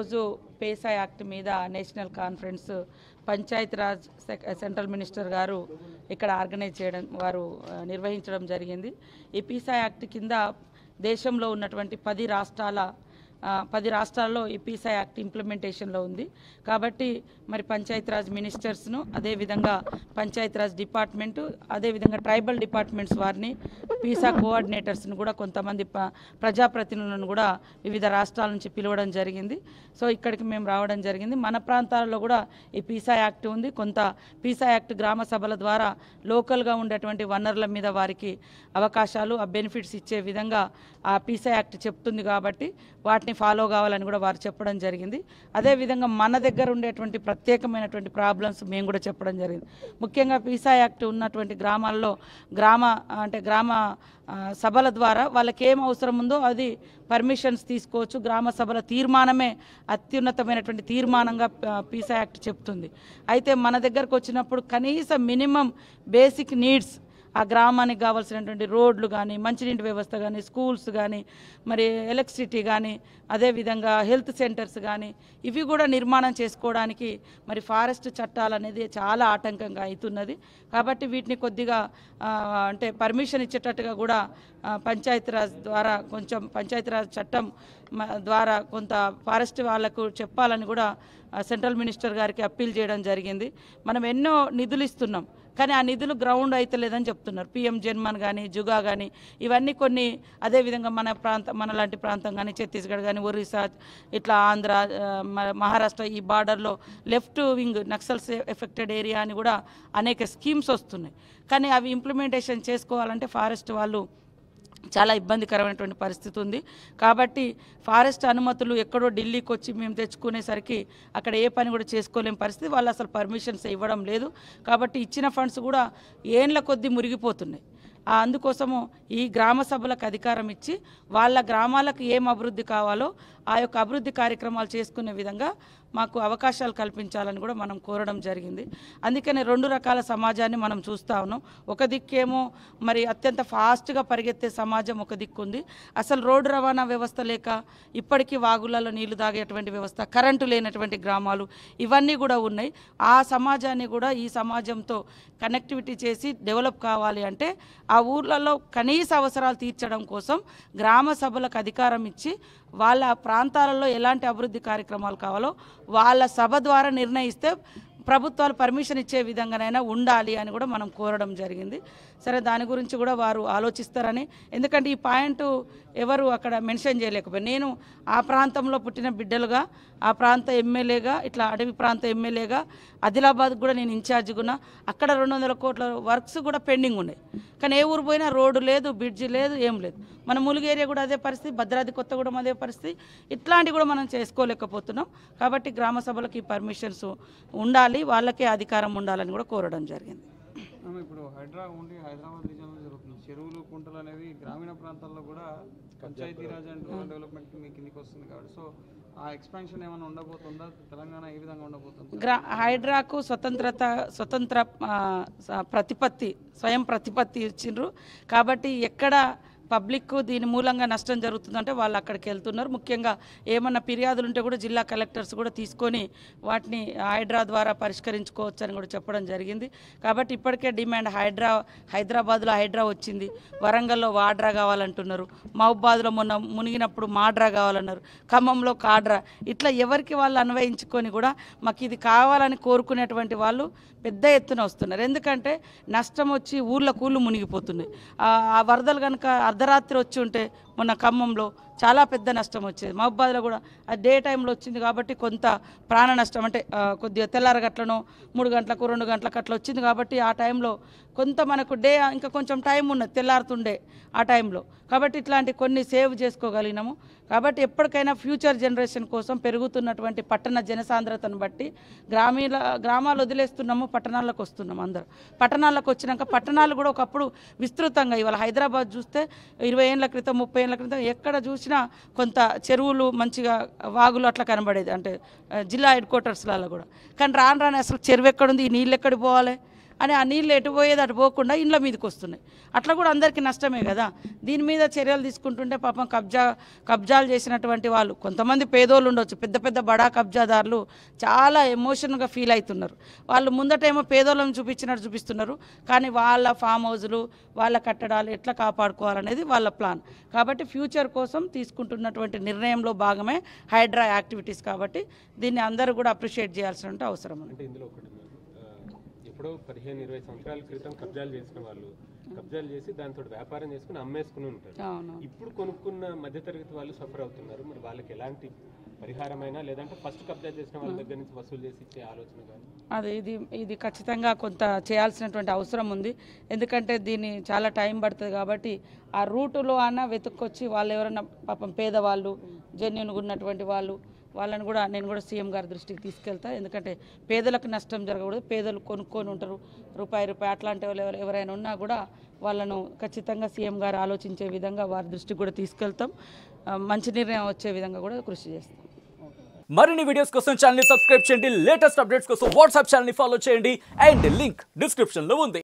ఈరోజు PESA act మీద national conference Panchayati Raj సెక్- సెంట్రల్ మినిస్టర్ గారు ఇక్కడ ఆర్గనైజ్ చేయడం వారు ఆ, నిర్వహించడం జరిగింది ఈ పీసా యాక్ట్ కింద దేశంలో ఉన్నటువంటి పది రాష్ట్రాల ఆ, పది రాష్ట్రాల్లో ఈ పీసా యాక్ట్ ఇంప్లిమెంటేషన్లో ఉంది కాబట్టి మరి పంచాయతీరాజ్ మినిస్టర్స్ను అదేవిధంగా పంచాయతీరాజ్ డిపార్ట్మెంటు అదేవిధంగా ట్రైబల్ డిపార్ట్మెంట్స్ వారిని పీసా కోఆర్డినేటర్స్ని కూడా కొంతమంది ప- ప్రజాప్రతినిధులను కూడా వివిధ రాష్ట్రాల నుంచి పిలవడం జరిగింది సో ఇక్కడికి మేము రావడం జరిగింది మన ప్రాంతాల్లో కూడా ఈ పీసా యాక్ట్ ఉంది కొంత పీసా యాక్ట్ గ్రామ సభల ద్వారా లోకల్గా ఉండేటువంటి వనరుల మీద వారికి అవకాశాలు ఆ బెనిఫిట్స్ ఇచ్చే విధంగా ఆ పీసా యాక్ట్ చెప్తుంది కాబట్టి వాటిని ఫాలో కావాలని కూడా వారు చెప్పడం జరిగింది అదేవిధంగా మన దగ్గర ఉండేటువంటి ప్రత్యేకమైనటువంటి ప్రాబ్లమ్స్ మేము కూడా చెప్పడం జరిగింది ముఖ్యంగా పీసా యాక్ట్ ఉన్నటువంటి గ్రామాల్లో గ్రామ అంటే గ్రామ ఆ, సభల ద్వారా వాళ్ళకి ఏం అవసరం ఉందో అది పర్మిషన్స్ తీసుకోవచ్చు గ్రామ సభల తీర్మానమే అత్యున్నతమైనటువంటి తీర్మానంగా ఆ, పీసా యాక్ట్ చెప్తుంది అయితే మన దగ్గరకు వచ్చినప్పుడు కనీసం మినిమం బేసిక్ నీడ్స్ ఆ గ్రామానికి కావాల్సినటువంటి రోడ్లు కానీ మంచినీటి వ్యవస్థ కానీ స్కూల్స్ కానీ మరి ఎలక్ట్రిసిటీ కానీ అదేవిధంగా హెల్త్ సెంటర్స్ కానీ ఇవి కూడా నిర్మాణం చేసుకోవడానికి మరి ఫారెస్ట్ చట్టాలు అనేది చాలా ఆటంకంగా అవుతున్నది కాబట్టి వీటిని కొద్దిగా ఆ, అంటే పర్మిషన్ ఇచ్చేటట్టుగా కూడా ఆ, పంచాయతీరాజ్ ద్వారా కొంచెం పంచాయతీరాజ్ చట్టం మ- ద్వారా కొంత ఫారెస్ట్ వాళ్ళకు చెప్పాలని కూడా ఆ, సెంట్రల్ మినిస్టర్ గారికి అప్పీల్ చేయడం జరిగింది మనం ఎన్నో నిధులు ఇస్తున్నాం కానీ ఆ నిధులు గ్రౌండ్ అయితే లేదని చెప్తున్నారు పిఎం జన్మన్ కానీ జుగా కానీ ఇవన్నీ కొన్ని అదేవిధంగా మన ప్రాంతం మన లాంటి ప్రాంతం కానీ ఛత్తీస్గఢ్ కానీ ఒరిస్సా ఇట్లా ఆంధ్ర ఆ, మ- మహారాష్ట్ర ఈ బార్డర్లో left wing Naxals affected area అని కూడా అనేక స్కీమ్స్ వస్తున్నాయి కానీ అవి ఇంప్లిమెంటేషన్ చేసుకోవాలంటే ఫారెస్ట్ వాళ్ళు చాలా ఇబ్బందికరమైనటువంటి పరిస్థితి ఉంది కాబట్టి ఫారెస్ట్ అనుమతులు ఎక్కడో ఢిల్లీకి వచ్చి మేము తెచ్చుకునేసరికి అక్కడ ఏ పని కూడా చేసుకోలేని పరిస్థితి వాళ్ళు అసలు పర్మిషన్స్ ఇవ్వడం లేదు కాబట్టి ఇచ్చిన ఫండ్స్ కూడా ఏండ్ల కొద్దీ మురిగిపోతున్నాయి ఆ అందుకోసము ఈ గ్రామ సభలకు అధికారం ఇచ్చి వాళ్ళ గ్రామాలకు ఏం అభివృద్ధి కావాలో ఆ యొక్క అభివృద్ధి కార్యక్రమాలు చేసుకునే విధంగా మాకు అవకాశాలు కల్పించాలని కూడా మనం కోరడం జరిగింది అందుకని రెండు రకాల సమాజాన్ని మనం చూస్తా ఉన్నాం ఒక దిక్కేమో మరి అత్యంత ఫాస్ట్గా పరిగెత్తే సమాజం ఒక దిక్కు ఉంది అసలు రోడ్డు రవాణా వ్యవస్థ లేక ఇప్పటికీ వాగులలో నీళ్లు తాగేటువంటి వ్యవస్థ కరెంటు లేనటువంటి గ్రామాలు ఇవన్నీ కూడా ఉన్నాయి ఆ సమాజాన్ని కూడా ఈ సమాజంతో కనెక్టివిటీ చేసి డెవలప్ కావాలి అంటే ఆ ఊర్లలో కనీస అవసరాలు తీర్చడం కోసం గ్రామ సభలకు అధికారం ఇచ్చి వాళ్ళ ప్రాంతాలలో ఎలాంటి అభివృద్ధి కార్యక్రమాలు కావాలో వాళ్ళ సభ ద్వారా నిర్ణయిస్తే ప్రభుత్వాలు పర్మిషన్ ఇచ్చే విధంగానైనా ఉండాలి అని కూడా మనం కోరడం జరిగింది సరే దాని గురించి కూడా వారు ఆలోచిస్తారని ఎందుకంటే ఈ పాయింట్ ఎవరు అక్కడ మెన్షన్ చేయలేకపోయారు నేను ఆ ప్రాంతంలో పుట్టిన బిడ్డలుగా ఆ ప్రాంత ఎమ్మెల్యేగా ఇట్లా అడవి ప్రాంత ఎమ్మెల్యేగా ఆదిలాబాద్ కూడా నేను ఇన్ఛార్జ్గా అక్కడ రెండు వందల కోట్ల వర్క్స్ కూడా పెండింగ్ ఉన్నాయి కానీ ఏ ఊరు పోయినా రోడ్డు లేదు బ్రిడ్జి లేదు ఏం లేదు మన ములుగు ఏరియా కూడా అదే పరిస్థితి భద్రాద్రి కొత్తగూడెం అదే పరిస్థితి ఇట్లాంటివి కూడా మనం చేసుకోలేకపోతున్నాం కాబట్టి గ్రామ సభలకు ఈ పర్మిషన్స్ ఉండాలి వాళ్ళకే అధికారం ఉండాలని కూడా కోరడం జరిగింది ఆమె ఇప్పుడు హైడ్రా ఓన్లీ హైదరాబాద్ రీజన్లో జరుగుతుంది చెరువులు కుంటలు అనేవి గ్రామీణ ప్రాంతాల్లో కూడా పంచాయతీరాజ్ అండ్ రూరల్ డెవలప్మెంట్ మీ కిందికి వస్తుంది కాబట్టి సో ఆ ఎక్స్పాన్షన్ ఏమైనా ఉండబోతుందా తెలంగాణ ఏ విధంగా ఉండబోతుంది గ్రా హైడ్రాకు స్వతంత్రత స్వతంత్ర ఆ, స- ప్రతిపత్తి స్వయం ప్రతిపత్తి ఇచ్చిండ్రు కాబట్టి ఎక్కడ పబ్లిక్ దీని మూలంగా నష్టం జరుగుతుందంటే వాళ్ళు అక్కడికి వెళ్తున్నారు ముఖ్యంగా ఏమన్నా ఫిర్యాదులు ఉంటే కూడా జిల్లా కలెక్టర్స్ కూడా తీసుకొని వాటిని హైడ్రా ద్వారా పరిష్కరించుకోవచ్చు అని కూడా చెప్పడం జరిగింది కాబట్టి ఇప్పటికే డిమాండ్ హైడ్రా హైదరాబాద్లో హైడ్రా వచ్చింది వరంగల్లో వాడ్రా కావాలంటున్నారు మహబాద్లో మొన్న మునిగినప్పుడు మాడ్రా కావాలన్నారు ఖమ్మంలో కాడ్రా ఇట్లా ఎవరికి వాళ్ళు అన్వయించుకొని కూడా మాకు ఇది కావాలని కోరుకునేటువంటి వాళ్ళు పెద్ద ఎత్తున వస్తున్నారు ఎందుకంటే నష్టం వచ్చి ఊళ్ళ కూళ్ళు మునిగిపోతున్నాయి ఆ ఆ వరదలు కనుక అర్ధరాత్రి వచ్చి ఉంటే మొన్న ఖమ్మంలో చాలా పెద్ద నష్టం వచ్చేది మహబాద్లో కూడా ఆ డే టైంలో వచ్చింది కాబట్టి కొంత ప్రాణ నష్టం అంటే ఆ, కొద్దిగా తెల్లారగట్లనో మూడు గంటలకు రెండు గంటలకు అట్లా వచ్చింది కాబట్టి ఆ టైంలో కొంత మనకు డే ఇంకా కొంచెం టైం ఉన్నది తెల్లారుతుండే ఆ టైంలో కాబట్టి ఇట్లాంటి కొన్ని సేవ్ చేసుకోగలిగినాము కాబట్టి ఎప్పటికైనా ఫ్యూచర్ జనరేషన్ కోసం పెరుగుతున్నటువంటి పట్టణ జనసాంద్రతను బట్టి గ్రామీణ గ్రామాలు వదిలేస్తున్నాము పట్టణాలకు వస్తున్నాము అందరూ పట్టణాలకు వచ్చినాక పట్టణాలు కూడా ఒకప్పుడు విస్తృతంగా ఇవాళ హైదరాబాద్ చూస్తే ఇరవై ఏళ్ళ క్రితం ముప్పై ఏళ్ళ క్రితం ఎక్కడ చూసినా కొంత చెరువులు మంచిగా వాగులు అట్లా కనబడేది అంటే ఆ, జిల్లా హెడ్ క్వార్టర్స్లలో కూడా కానీ రాను రాను అసలు చెరువు ఎక్కడుంది ఈ నీళ్ళు ఎక్కడికి పోవాలి అని ఆ నీళ్ళు ఎటు పోయేది అటు పోకుండా ఇండ్ల మీదకి వస్తున్నాయి అట్లా కూడా అందరికీ నష్టమే కదా దీని మీద చర్యలు తీసుకుంటుంటే పాపం కబ్జా కబ్జాలు చేసినటువంటి వాళ్ళు కొంతమంది పేదోళ్ళు ఉండొచ్చు పెద్ద పెద్ద బడా కబ్జాదారులు చాలా ఎమోషన్గా ఫీల్ అవుతున్నారు వాళ్ళు ముందటేమో పేదోళ్ళని చూపించినట్టు చూపిస్తున్నారు కానీ వాళ్ళ ఫామ్ హౌజులు వాళ్ళ కట్టడాలు ఎట్లా కాపాడుకోవాలనేది వాళ్ళ ప్లాన్ కాబట్టి ఫ్యూచర్ కోసం తీసుకుంటున్నటువంటి నిర్ణయంలో భాగమే హైడ్రా యాక్టివిటీస్ కాబట్టి దీన్ని అందరూ కూడా అప్రిషియేట్ చేయాల్సిన అవసరం ఉంది అంటే ఇందులో ఒకటి మ్యామ్. ఆ, ఎప్పుడో పదిహేను ఇరవై సంవత్సరాల క్రితం కబ్జాలు చేసిన వాళ్ళు కబ్జాలు చేసి దాంతో వ్యాపారం చేసుకుని అమ్మేసుకుని ఉంటారు అవును ఇప్పుడు కొనుక్కున్న మధ్యతరగతి వాళ్ళు సఫర్ అవుతున్నారు మరి వాళ్ళకి ఎలాంటి పరిహారమైనా లేదంటే ఫస్ట్ కబ్జా చేసిన వాళ్ళ దగ్గర నుంచి వసూలు చేసి ఇచ్చే ఆలోచన కానీ అది ఇది ఇది ఖచ్చితంగా కొంత చేయాల్సినటువంటి అవసరం ఉంది ఎందుకంటే దీన్ని చాలా టైం పడుతుంది కాబట్టి ఆ రూటులో అన్న వెతుక్కొచ్చి వాళ్ళు ఎవరైనా పాపం పేదవాళ్ళు జెన్యున్గా ఉన్నటువంటి వాళ్ళు వాళ్ళని కూడా నేను కూడా సీఎం గారి దృష్టికి తీసుకెళ్తా ఎందుకంటే పేదలకు నష్టం జరగకూడదు పేదలు కొనుక్కొని ఉంటారు రూపాయి రూపాయి అట్లాంటి వాళ్ళు ఎవరు- ఎవరైనా ఉన్నా కూడా వాళ్ళను ఖచ్చితంగా సీఎం గారు ఆలోచించే విధంగా వారి దృష్టికి కూడా తీసుకెళ్తాం ఆ, మంచి నిర్ణయం వచ్చే విధంగా కూడా కృషి చేస్తాం మరిన్ని వీడియోస్ కోసం ఛానల్ సబ్స్క్రైబ్ చేయండి లేటెస్ట్ అప్డేట్స్ కోసం వాట్సాప్ ఛానల్ ఫాలో చేయండి అండ్ లింక్ డిస్క్రిప్షన్ లో ఉంది